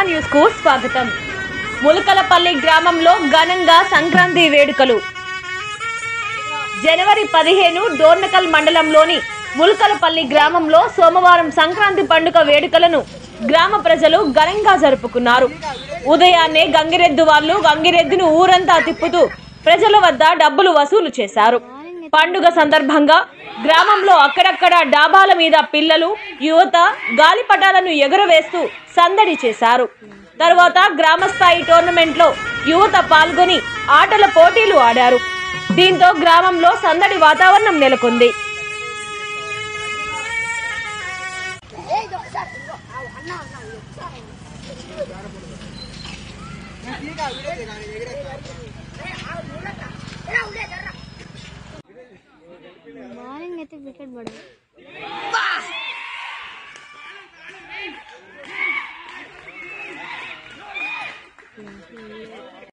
news కు స్వాగతం ములకలపల్లి గ్రామంలో ఘనంగా సంక్రాంతి వేడుకలు జనవరి పదిహేను డోర్నకల్ మండలంలోని ములకలపల్లి గ్రామంలో సోమవారం సంక్రాంతి పండుగ వేడుకలను గ్రామ ప్రజలు ఘనంగా జరుపుకున్నారు ఉదయాన్నే గంగిరెద్దు వాళ్ళు గంగిరెద్దును ఊరంతా తిప్పుతూ ప్రజల వద్ద డబ్బులు వసూలు చేశారు పండుగ సందర్భంగా గ్రామంలో అక్కడక్కడ డాబాల మీద పిల్లలు యువత గాలిపటాలను ఎగురవేస్తూ సందడి చేశారు తర్వాత గ్రామస్థాయి టోర్నమెంట్లో యువత పాల్గొని ఆటల పోటీలు ఆడారు దీంతో గ్రామంలో సందడి వాతావరణం నెలకొంది మార్నింగ్ అయితే వికెట్ పడదు